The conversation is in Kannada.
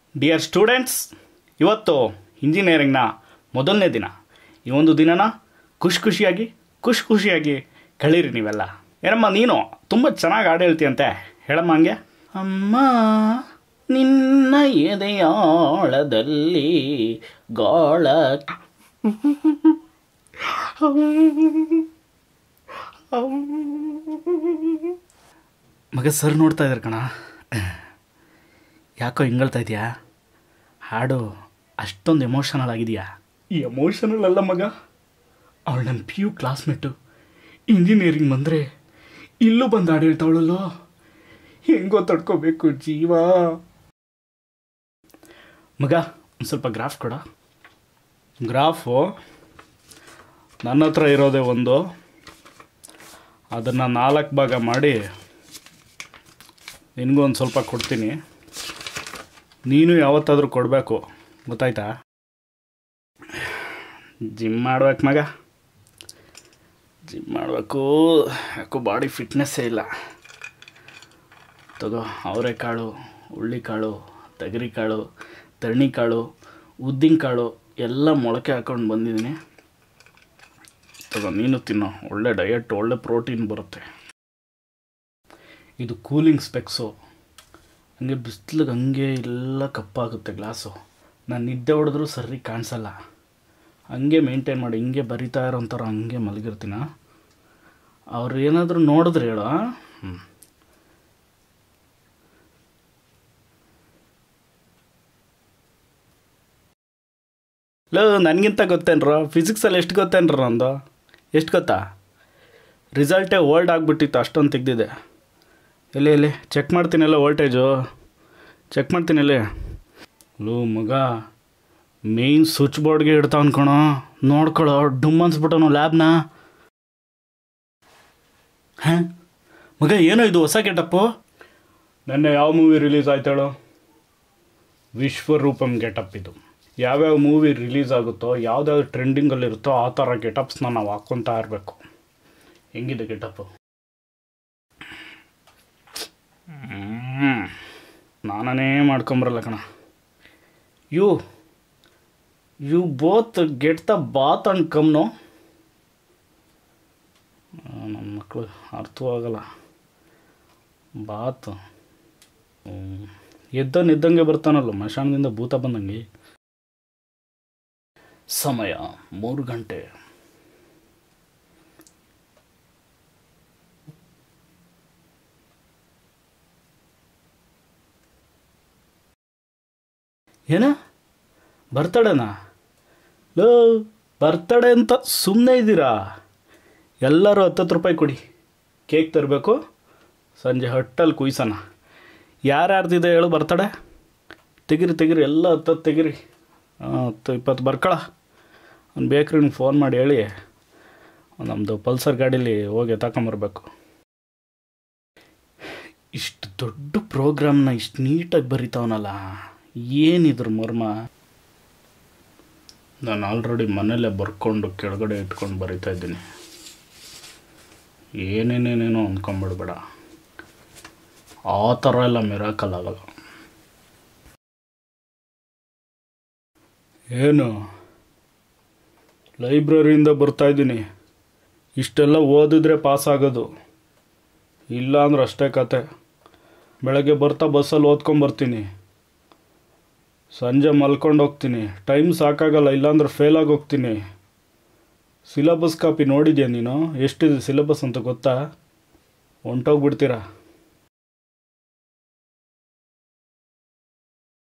ಡಿಯರ್ ಸ್ಟೂಡೆಂಟ್ಸ್ ಇವತ್ತು ಇಂಜಿನಿಯರಿಂಗ್ನ ಮೊದಲನೇ ದಿನ ಈ ಒಂದು ದಿನನ ಖುಷಿ ಖುಷಿಯಾಗಿ ಖುಷಿ ಖುಷಿಯಾಗಿ ಕಳೀರಿ ನೀವೆಲ್ಲ ಏನಮ್ಮ ನೀನು ತುಂಬ ಚೆನ್ನಾಗಿ ಹಾಡು ಹೇಳ್ತೀಯಂತೆ ಹೇಳಮ್ಮ ಹಂಗೆ ಅಮ್ಮ ನಿನ್ನ ಎದೆಯಾಳದಲ್ಲಿ ಗಾಳ ಮಗ ಸರ್ ನೋಡ್ತಾ ಇದ್ದಾರೆ ಕಣ ಯಾಕೋ ಹಿಂಗಳ್ತಾ ಇದೆಯಾ ಹಾಡು ಅಷ್ಟೊಂದು ಎಮೋಷನಲ್ ಆಗಿದೆಯಾ ಈ ಎಮೋಷನಲ್ ಅಲ್ಲ ಮಗ ಅವಳು ನನ್ನ ಪಿ ಯು ಕ್ಲಾಸ್ಮೇಟು ಇಂಜಿನಿಯರಿಂಗ್ ಬಂದರೆ ಇಲ್ಲೂ ಬಂದು ಹಾಡು ಹೇಳ್ತಾವಳಲ್ಲೋ ಹೆಂಗೋ ತಡ್ಕೋಬೇಕು ಜೀವ ಮಗ ಒಂದು ಸ್ವಲ್ಪ ಗ್ರಾಫ್ ಕೊಡ ಗ್ರಾಫು ನನ್ನ ಹತ್ರ ಇರೋದೇ ಒಂದು ಅದನ್ನು ನಾಲ್ಕು ಭಾಗ ಮಾಡಿ ನಿನಗೂ ಒಂದು ಸ್ವಲ್ಪ ಕೊಡ್ತೀನಿ ನೀನು ಯಾವತ್ತಾದರೂ ಕೊಡಬೇಕು ಗೊತ್ತಾಯ್ತಾ ಜಿಮ್ ಮಾಡ್ಬೇಕು ಮಗ ಜಿಮ್ ಮಾಡಬೇಕು ಯಾಕೋ ಬಾಡಿ ಫಿಟ್ನೆಸ್ಸೇ ಇಲ್ಲ ತಗೋ ಅವರೆಕಾಳು ಹುಳ್ಳಿಕಾಳು ಕಾಳು ತರ್ಣಿಕಾಳು ಉದ್ದಿನಕಾಳು ಎಲ್ಲ ಮೊಳಕೆ ಹಾಕೊಂಡು ಬಂದಿದ್ದೀನಿ ತಗೋ ನೀನು ತಿನ್ನೋ ಒಳ್ಳೆ ಡಯಟ್ ಒಳ್ಳೆ ಪ್ರೋಟೀನ್ ಬರುತ್ತೆ ಇದು ಕೂಲಿಂಗ್ ಸ್ಪೆಕ್ಸು ಹಂಗೆ ಬಿಸಿಲಿಗೆ ಹಂಗೆ ಎಲ್ಲ ಕಪ್ಪಾಗುತ್ತೆ ಗ್ಲಾಸು ನಾನು ನಿದ್ದೆ ಹೊಡೆದ್ರೂ ಸರಿ ಕಾಣಿಸಲ್ಲ ಹಂಗೆ ಮೇಂಟೈನ್ ಮಾಡಿ ಹಿಂಗೆ ಬರಿತಾ ಇರೋಂಥರ ಹಂಗೆ ಮಲಗಿರ್ತೀನ ಅವ್ರು ಏನಾದರೂ ನೋಡಿದ್ರೆ ಹೇಳೋ ಹ್ಞೂ ಲೋ ನನಗಿಂತ ಗೊತ್ತೇನ್ರ ಫಿಸಿಕ್ಸಲ್ಲಿ ಎಷ್ಟು ಗೊತ್ತೇನ್ರ ನಂದು ಎಷ್ಟು ಗೊತ್ತಾ ರಿಸಲ್ಟೇ ಓಲ್ಡ್ ಆಗಿಬಿಟ್ಟಿತ್ತು ಅಷ್ಟೊಂದು ತೆಗ್ದಿದೆ ಎಲ್ಲಿ ಎಲ್ಲಿ ಚೆಕ್ ಮಾಡ್ತೀನಲ್ಲ ವೋಲ್ಟೇಜು ಚೆಕ್ ಮಾಡ್ತೀನಿ ಎಲ್ಲಿ ಲೋ ಮಗ ಮೇಯ್ನ್ ಸ್ವಿಚ್ ಬೋರ್ಡ್ಗೆ ಇಡ್ತಾವ ಅನ್ಕೊಣೋ ನೋಡ್ಕೊಳ್ಳೋ ಡುಮ್ ಅನ್ಸ್ಬಿಟ್ಟನು ಲ್ಯಾಬ್ನ ಹಾಂ ಮಗ ಏನೋ ಇದು ಹೊಸ ಗೆಟಪ್ಪು ನೆನ್ನೆ ಯಾವ ಮೂವಿ ರಿಲೀಸ್ ಆಯ್ತಾಳೋ ವಿಶ್ವರೂಪಂ ಗೆಟಪ್ ಇದು ಯಾವ್ಯಾವ ಮೂವಿ ರಿಲೀಸ್ ಆಗುತ್ತೋ ಯಾವ್ದಾವ್ದು ಟ್ರೆಂಡಿಂಗಲ್ಲಿರುತ್ತೋ ಆ ಥರ ಗೆಟಪ್ಸ್ನ ನಾವು ಹಾಕ್ಕೊತಾ ಇರಬೇಕು ಹೆಂಗಿದೆ ಗೆಟಪ್ಪು ನಾನೇ ಮಾಡ್ಕೊಂಬರಲ್ಲ ಕಣ you you both get the bath and ಕಮ್ನೋ ನಮ್ಮ ಮಕ್ಕಳು ಅರ್ಥವಾಗಲ್ಲ ಬಾತ್ ಎದ್ದನ್ ಎದ್ದಂಗೆ ಬರ್ತಾನಲ್ಲ ಮಶಾನದಿಂದ ಭೂತ ಬಂದಂಗೆ ಸಮಯ ಮೂರು ಗಂಟೆ ಏನ ಬರ್ತಡೇನಾ ಲೋ ಬರ್ತಡೇ ಅಂತ ಸುಮ್ಮನೆ ಇದ್ದೀರಾ ಎಲ್ಲರೂ ಹತ್ತತ್ತು ರೂಪಾಯಿ ಕೊಡಿ ಕೇಕ್ ತರಬೇಕು ಸಂಜೆ ಹಟ್ಟಲ್ಲಿ ಕುಯ್ಸೋಣ ಯಾರ್ಯಾರ್ದಿದೆ ಹೇಳು ಬರ್ತಡೆ ತೆಗಿರಿ ತೆಗಿರಿ ಎಲ್ಲ ಹತ್ತತ್ತು ತೆಗಿರಿ ಹತ್ತು ಇಪ್ಪತ್ತು ಬರ್ಕೊಳ ಒಂದು ಬೇಕ್ರಿಗೆ ಫೋನ್ ಮಾಡಿ ಹೇಳಿ ನಮ್ಮದು ಪಲ್ಸರ್ ಗಾಡೀಲಿ ಹೋಗಿ ತಗೊಂಬರ್ಬೇಕು ಇಷ್ಟು ದೊಡ್ಡ ಪ್ರೋಗ್ರಾಮ್ನ ಇಷ್ಟು ನೀಟಾಗಿ ಬರಿತಾವನಲ್ಲ ಏನಿದ್ರ ಮರ್ಮ ನಾನು ಆಲ್ರೆಡಿ ಮನೇಲೇ ಬರ್ಕೊಂಡು ಕೆಳಗಡೆ ಇಟ್ಕೊಂಡು ಬರಿತಾ ಇದ್ದೀನಿ ಏನೇನೇನೇನೋ ಅಂದ್ಕೊಂಬಿಡ್ಬೇಡ ಆ ಥರ ಎಲ್ಲ ಮಿರಾಕಲ್ ಆಗಲ್ಲ ಏನು ಲೈಬ್ರರಿಯಿಂದ ಬರ್ತಾ ಇದ್ದೀನಿ ಇಷ್ಟೆಲ್ಲ ಓದಿದ್ರೆ ಪಾಸ್ ಆಗೋದು ಇಲ್ಲ ಅಂದ್ರೆ ಅಷ್ಟೇ ಕತೆ ಬೆಳಗ್ಗೆ ಬರ್ತಾ ಬಸ್ಸಲ್ಲಿ ಓದ್ಕೊಂಬರ್ತೀನಿ ಸಂಜೆ ಮಲ್ಕೊಂಡು ಹೋಗ್ತೀನಿ ಟೈಮ್ ಸಾಕಾಗಲ್ಲ ಇಲ್ಲಾಂದ್ರೆ ಫೇಲಾಗಿ ಹೋಗ್ತೀನಿ ಸಿಲಬಸ್ ಕಾಪಿ ನೋಡಿದ್ಯಾ ನೀನು ಎಷ್ಟಿದೆ ಸಿಲಬಸ್ ಅಂತ ಗೊತ್ತಾ ಹೊಂಟೋಗ್ಬಿಡ್ತೀರಾ